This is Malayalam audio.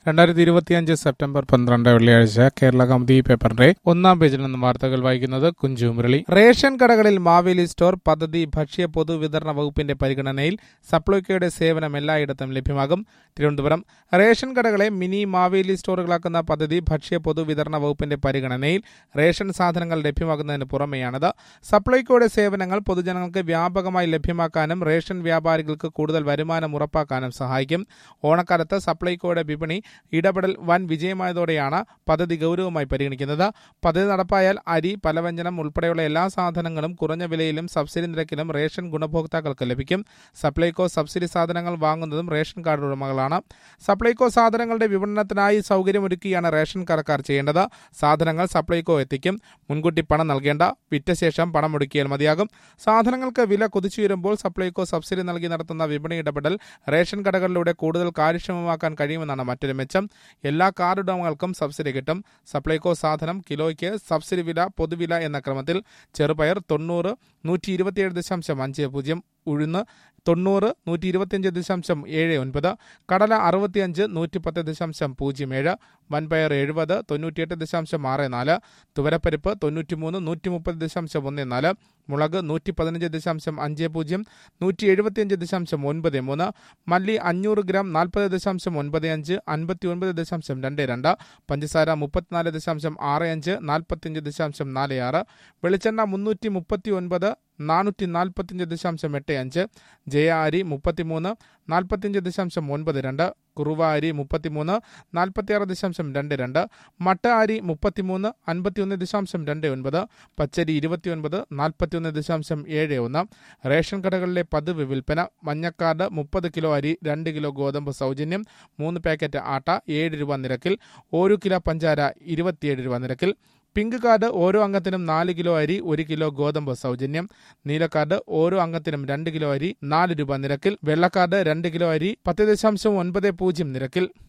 രണ്ടായിരത്തി ഇരുപത്തിയഞ്ച് സെപ്റ്റംബർ പന്ത്രണ്ട് വെള്ളിയാഴ്ച കേരള കൗമുദി പേപ്പറിന്റെ ഒന്നാം പേജിൽ നിന്നും വാർത്തകൾ വായിക്കുന്നത് കുഞ്ചു മുരളി റേഷൻ കടകളിൽ മാവേലി സ്റ്റോർ പദ്ധതി ഭക്ഷ്യ പൊതുവിതരണ വകുപ്പിന്റെ പരിഗണനയിൽ സപ്ലൈകോയുടെ സേവനം എല്ലായിടത്തും ലഭ്യമാകും തിരുവനന്തപുരം റേഷൻ കടകളെ മിനി മാവേലി സ്റ്റോറുകളാക്കുന്ന പദ്ധതി ഭക്ഷ്യ പൊതുവിതരണ വകുപ്പിന്റെ പരിഗണനയിൽ റേഷൻ സാധനങ്ങൾ ലഭ്യമാകുന്നതിന് പുറമെയാണിത് സപ്ലൈകോയുടെ സേവനങ്ങൾ പൊതുജനങ്ങൾക്ക് വ്യാപകമായി ലഭ്യമാക്കാനും റേഷൻ വ്യാപാരികൾക്ക് കൂടുതൽ വരുമാനം ഉറപ്പാക്കാനും സഹായിക്കും ഓണക്കാലത്ത് സപ്ലൈകോയുടെ വിപണി ഇടപെടൽ വൻ വിജയമായതോടെയാണ് പദ്ധതി ഗൗരവമായി പരിഗണിക്കുന്നത് പദ്ധതി നടപ്പായാൽ അരി പലവ്യഞ്ജനം ഉൾപ്പെടെയുള്ള എല്ലാ സാധനങ്ങളും കുറഞ്ഞ വിലയിലും സബ്സിഡി നിരക്കിലും റേഷൻ ഗുണഭോക്താക്കൾക്ക് ലഭിക്കും സപ്ലൈകോ സബ്സിഡി സാധനങ്ങൾ വാങ്ങുന്നതും റേഷൻ കാർഡ് ഉടമകളാണ് സപ്ലൈകോ സാധനങ്ങളുടെ വിപണനത്തിനായി സൗകര്യമൊരുക്കിയാണ് റേഷൻ കടക്കാർ ചെയ്യേണ്ടത് സാധനങ്ങൾ സപ്ലൈകോ എത്തിക്കും മുൻകൂട്ടി പണം നൽകേണ്ട വിറ്റ ശേഷം പണം ഒടുക്കിയാൽ മതിയാകും സാധനങ്ങൾക്ക് വില കുതിച്ചുയരുമ്പോൾ സപ്ലൈകോ സബ്സിഡി നൽകി നടത്തുന്ന വിപണി ഇടപെടൽ റേഷൻ കടകളിലൂടെ കൂടുതൽ കാര്യക്ഷമമാക്കാൻ കഴിയുമെന്നാണ് മറ്റൊരു മെച്ചം എല്ലാ കാർഡ് ഉടമകൾക്കും സബ്സിഡി കിട്ടും സപ്ലൈകോ സാധനം കിലോയ്ക്ക് സബ്സിഡി വില പൊതുവില എന്ന ക്രമത്തിൽ ചെറുപയർ തൊണ്ണൂറ് നൂറ്റി ഇരുപത്തിയേഴ് ദശാംശം അഞ്ച് പൂജ്യം ഉഴുന്ന് തൊണ്ണൂറ് നൂറ്റി ഇരുപത്തിയഞ്ച് ദശാംശം ഏഴ് ഒൻപത് കടല അറുപത്തിയഞ്ച് നൂറ്റി പത്ത് ദശാംശം പൂജ്യം ഏഴ് വൻപയർ എഴുപത് തൊണ്ണൂറ്റിയെട്ട് ദശാംശം ആറ് നാല് തുവരപ്പരിപ്പ് തൊണ്ണൂറ്റിമൂന്ന് നൂറ്റി മുപ്പത് ദശാംശം ഒന്ന് നാല് മുളക് നൂറ്റി പതിനഞ്ച് ദശാംശം അഞ്ച് പൂജ്യം നൂറ്റി എഴുപത്തിയഞ്ച് ദശാംശം ഒൻപത് മൂന്ന് മല്ലി അഞ്ഞൂറ് ഗ്രാം നാൽപ്പത് ദശാംശം ഒൻപത് അഞ്ച് അൻപത്തി ഒൻപത് ദശാംശം രണ്ട് രണ്ട് പഞ്ചസാര മുപ്പത്തിനാല് ദശാംശം ആറ് അഞ്ച് നാൽപ്പത്തിയഞ്ച് ദശാംശം നാല് ആറ് വെളിച്ചെണ്ണ മുന്നൂറ്റി മുപ്പത്തി ഒൻപത് നാനൂറ്റി നാൽപ്പത്തിയഞ്ച് ദശാംശം എട്ട് അഞ്ച് ജയ അരി മുപ്പത്തിമൂന്ന് നാൽപ്പത്തിയഞ്ച് ദശാംശം ഒൻപത് രണ്ട് കുറുവ അരി മുപ്പത്തിമൂന്ന് നാൽപ്പത്തിയാറ് ദശാംശം രണ്ട് രണ്ട് മട്ട അരി മുപ്പത്തിമൂന്ന് അൻപത്തിയൊന്ന് ദശാംശം രണ്ട് ഒൻപത് പച്ചരി ഇരുപത്തിയൊൻപത് നാൽപ്പത്തിയൊന്ന് ദശാംശം ഏഴ് ഒന്ന് റേഷൻ കടകളിലെ പതിവ് വിൽപ്പന മഞ്ഞക്കാർഡ് മുപ്പത് കിലോ അരി രണ്ട് കിലോ ഗോതമ്പ് സൗജന്യം മൂന്ന് പാക്കറ്റ് ആട്ട ഏഴ് രൂപ നിരക്കിൽ ഒരു കിലോ പഞ്ചാര ഇരുപത്തിയേഴ് രൂപ നിരക്കിൽ പിങ്ക് കാർഡ് ഓരോ അംഗത്തിനും നാല് കിലോ അരി ഒരു കിലോ ഗോതമ്പ് സൗജന്യം നീല കാർഡ് ഓരോ അംഗത്തിനും രണ്ട് കിലോ അരി നാല് രൂപ നിരക്കിൽ വെള്ള കാർഡ് രണ്ട് കിലോ അരി പത്ത് ദശാംശം ഒൻപത് പൂജ്യം നിരക്കിൽ